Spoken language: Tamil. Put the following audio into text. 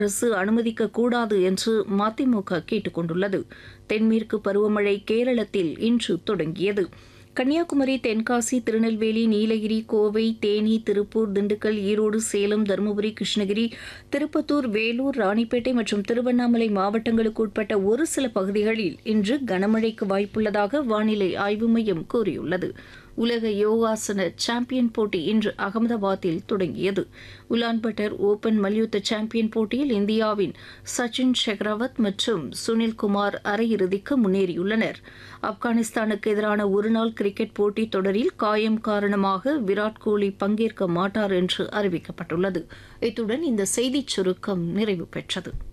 அரசு அனுமதிக்க கூடாது என்று மதிமுக கேட்டுக் கொண்டுள்ளது தென்மேற்கு பருவமழை கேரளத்தில் இன்று தொடங்கியது கன்னியாகுமரி தென்காசி திருநெல்வேலி நீலகிரி கோவை தேனி திருப்பூர் திண்டுக்கல் ஈரோடு சேலம் தருமபுரி கிருஷ்ணகிரி திருப்பத்தூர் வேலூர் ராணிப்பேட்டை மற்றும் திருவண்ணாமலை மாவட்டங்களுக்கு உட்பட்ட ஒரு சில பகுதிகளில் இன்று கனமழைக்கு வாய்ப்புள்ளதாக வானிலை ஆய்வு மையம் கூறியுள்ளது உலக யோகாசன சாம்பியன் போட்டி இன்று அகமதாபாத்தில் தொடங்கியது உலான்பட்டர் ஓபன் மல்யுத்த சாம்பியன் போட்டியில் இந்தியாவின் சச்சின் ஷெக்ராவத் மற்றும் சுனில் குமார் அரையிறுதிக்கு முன்னேறியுள்ளனர் ஆப்கானிஸ்தானுக்கு எதிரான ஒருநாள் கிரிக்கெட் போட்டித் தொடரில் காயம் காரணமாக விராட் கோலி பங்கேற்க மாட்டார் என்று அறிவிக்கப்பட்டுள்ளது இத்துடன் இந்த செய்திச் சுருக்கம் நிறைவு பெற்றது